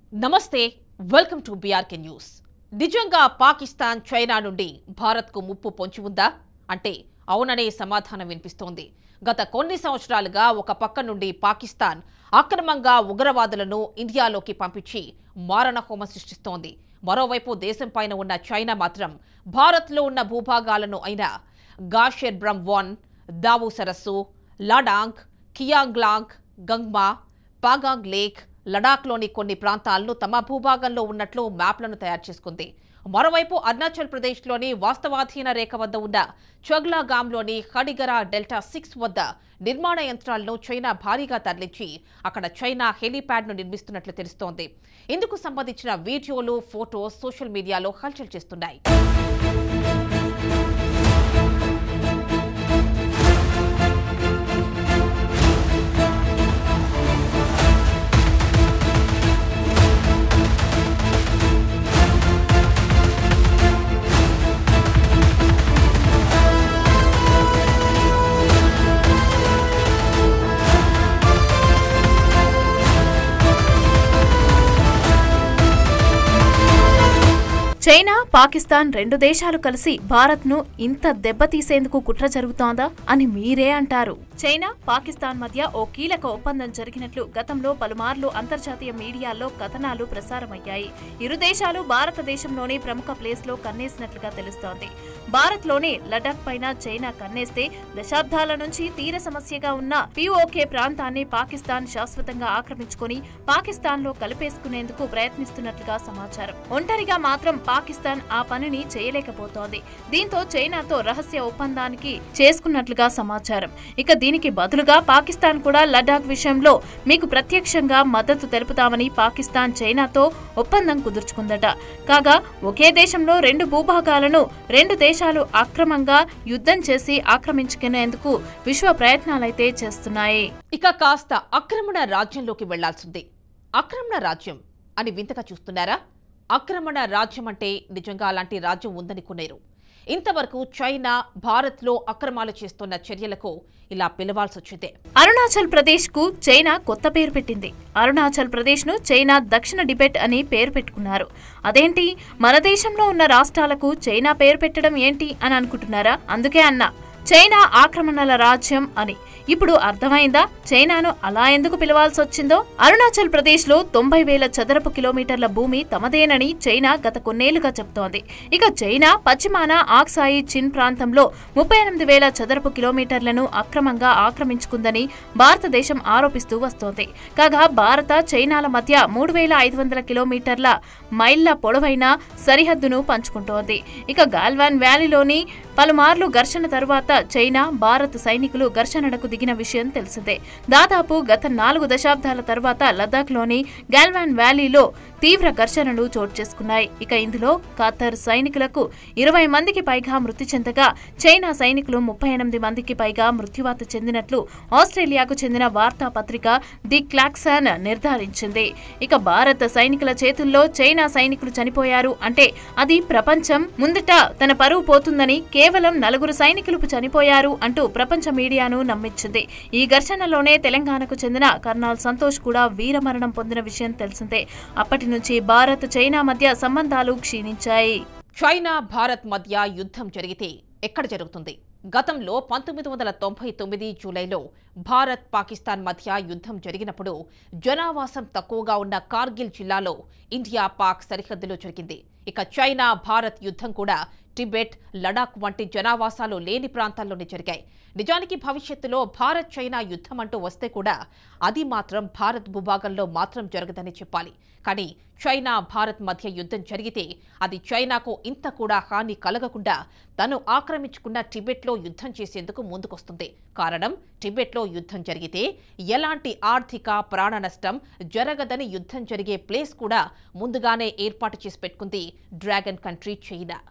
నమస్తే welcome to BRK news నిజంగా Pakistan China నుండి భారత్కు ముప్పు పొంచి ఉందా అంటే అవుననే సమాధానం వినిపిస్తోంది గత కొన్ని సంవత్సరాలుగా ఒక పక్క నుండి పాకిస్తాన్ అక్రమంగా ఉగ్రవాదులను ఇండియాలోకి పంపించి మారణహోమం సృష్టిస్తోంది మరోవైపు దేశం పైన ఉన్న చైనా మాత్రం భారత్లో ఉన్న భూభాగాలను అయిన గాషెర్ బ్రమ్ వన్ దావు సరస్సు లడాంగ్ కియాంగ్లాంగ్ గంగ్మా పాగాంగ్ లేక్ లడాఖ్లోని కొన్ని ప్రాంతాలను తమ భూభాగంలో ఉన్నట్లు మ్యాప్లను తయారు చేసుకుంది మరోవైపు అరుణాచల్ ప్రదేశ్లోని వాస్తవాధీన రేఖ వద్ద ఉన్న చొగ్లాగాంలోని ఖడిగరా డెల్టా సిక్స్ వద్ద నిర్మాణ యంత్రాలను చైనా భారీగా తరలించి అక్కడ చైనా హెలీప్యాడ్ను నిర్మిస్తున్నట్లు తెలుస్తోంది ఇందుకు సంబంధించిన వీడియోలు ఫోటోస్ సోషల్ మీడియాలో హల్చల్ చేస్తున్నాయి చైనా పాకిస్తాన్ రెండు దేశాలు కలిసి భారత్ను ఇంత దెబ్బతీసేందుకు కుట్ర జరుగుతోందా అని మీరే అంటారు చైనా పాకిస్తాన్ మధ్య ఓ కీలక ఒప్పందం జరిగినట్లు గతంలో పలుమార్లు అంతర్జాతీయ మీడియాల్లో కథనాలు ప్రసారమయ్యాయి ఇరు దేశాలు భారతదేశంలోని ప్రముఖ ప్లేస్ లో కన్నేసినట్లుగా తెలుస్తోంది భారత్లోని లడాక్ పైన చైనా కన్నేస్తే దశాబ్దాల నుంచి తీర సమస్యగా ఉన్న పిఓకే ప్రాంతాన్ని పాకిస్తాన్ శాశ్వతంగా ఆక్రమించుకొని పాకిస్తాన్ లో కలిపేసుకునేందుకు ప్రయత్నిస్తున్నట్లుగా సమాచారం ఒంటరిగా మాత్రం పాకిస్తాన్ ఆ పనిని చేయలేకపోతోంది దీంతో చైనాతో రహస్య ఒప్పందానికి చేసుకున్నట్లుగా సమాచారం ఇక దీనికి బదులుగా పాకిస్తాన్ కూడా లడాక్ విషయంలో మీకు ప్రత్యక్షంగా మద్దతు తెలుపుతామని పాకిస్తాన్ చైనాతో ఒప్పందం కుదుర్చుకుందట కాగా ఒకే దేశంలో రెండు భూభాగాలను రెండు దేశాలు అక్రమంగా యుద్ధం చేసి ఆక్రమించుకునేందుకు విశ్వ ప్రయత్నాలైతే చేస్తున్నాయి ఇక కాస్త ఆక్రమణ రాజ్యంలోకి వెళ్లాల్సిందే ఆక్రమణ రాజ్యం అని వింతగా చూస్తున్నారా ఆక్రమణ రాజ్యం అంటే నిజంగా అలాంటి రాజ్యం ఉందని కొనేరు ఇంతవరకు చైనా భారత్లో అక్రమాలు చేస్తున్న చర్యలకు ఇలా పిలవాల్సి వచ్చిందే అరుణాచల్ ప్రదేశ్ కు చైనా కొత్త పేరు పెట్టింది అరుణాచల్ ప్రదేశ్ ను చైనా దక్షిణ టిబెట్ అని పేరు పెట్టుకున్నారు అదేంటి మన దేశంలో ఉన్న రాష్ట్రాలకు చైనా పేరు పెట్టడం ఏంటి అని అనుకుంటున్నారా అందుకే అన్నా చైనా ఆక్రమణల రాజ్యం అని ఇప్పుడు అర్థమైందా చైనాను అలా ఎందుకు పిలవాల్సి వచ్చిందో అరుణాచల్ ప్రదేశ్ లో తొంభై వేల చదరపు కిలోమీటర్ల భూమి తమదేనని చైనా గత కొన్నేళ్లుగా చెప్తోంది ఇక చైనా పశ్చిమాన ఆక్సాయి చిన్ ప్రాంతంలో ముప్పై ఎనిమిది వేల చదరపు కిలోమీటర్లను అక్రమంగా ఆక్రమించుకుందని భారతదేశం ఆరోపిస్తూ వస్తోంది కాగా భారత చైనాల మధ్య మూడు వేల ఐదు వందల కిలోమీటర్ల మైళ్ల పొడవైన సరిహద్దును పంచుకుంటోంది ఇక గాల్వాన్ వ్యాలీలోని పలుమార్లు ఘర్షణ తరువాత చైనా భారత్ సైనికులు ఘర్షణకు దిగిన విషయం తెలిసిందే దాదాపు గత నాలుగు దశాబ్దాల తర్వాత లద్దాఖ్లోని గాల్వాన్ వ్యాలీలో తీవ్ర ఘర్షణలు చోటు చేసుకున్నాయి ఇక ఇందులో ఖతర్ సైనికులకు ఇరవై మందికి పైగా మృతి చెందగా చైనా సైనికులు ముప్పై ఎనిమిది మందికి పైగా మృత్యువాత చెందినట్లు ఆస్ట్రేలియాకు చెందిన వార్తాపత్రిక ది క్లాక్సాన్ నిర్ధారించింది ఇక భారత సైనికుల చేతుల్లో చైనా సైనికులు చనిపోయారు అంటే అది ప్రపంచం ముందట తన పరువు పోతుందని కేవలం నలుగురు సైనికులు చనిపోయారు అంటూ ప్రపంచ మీడియాను నమ్మించింది ఈ ఘర్షణలోనే తెలంగాణకు చెందిన కర్నాల్ సంతోష్ కూడా వీరమరణం పొందిన విషయం తెలిసిందే అప్పటి నుంచి భారత్ చైనా మధ్య సంబంధాలు క్షీణించాయి చైనా భారత్ మధ్య యుద్ధం జరిగితే ఎక్కడ జరుగుతుంది గతంలో పంతొమ్మిది వందల తొంభై తొమ్మిది జూలైలో భారత్ పాకిస్తాన్ మధ్య యుద్ధం జరిగినప్పుడు జనావాసం తక్కువగా ఉన్న కార్గిల్ జిల్లాలో ఇండియా పాక్ సరిహద్దులో జరిగింది ఇక చైనా భారత్ యుద్ధం కూడా టిబెట్ లడాక్ వంటి జనావాసాలు లేని ప్రాంతాల్లోనే జరిగాయి నిజానికి భవిష్యత్తులో భారత్ చైనా యుద్ధం అంటూ వస్తే కూడా అది మాత్రం భారత్ భూభాగంలో మాత్రం జరగదని చెప్పాలి కానీ చైనా భారత్ మధ్య యుద్ధం జరిగితే అది చైనాకు ఇంత కూడా హాని కలగకుండా తను ఆక్రమించుకున్న టిబెట్లో యుద్ధం చేసేందుకు ముందుకొస్తుంది కారణం టిబెట్లో యుద్ధం జరిగితే ఎలాంటి ఆర్థిక ప్రాణ నష్టం జరగదని యుద్ధం జరిగే ప్లేస్ కూడా ముందుగానే ఏర్పాటు చేసి పెట్టుకుంది డ్రాగన్ కంట్రీ చైనా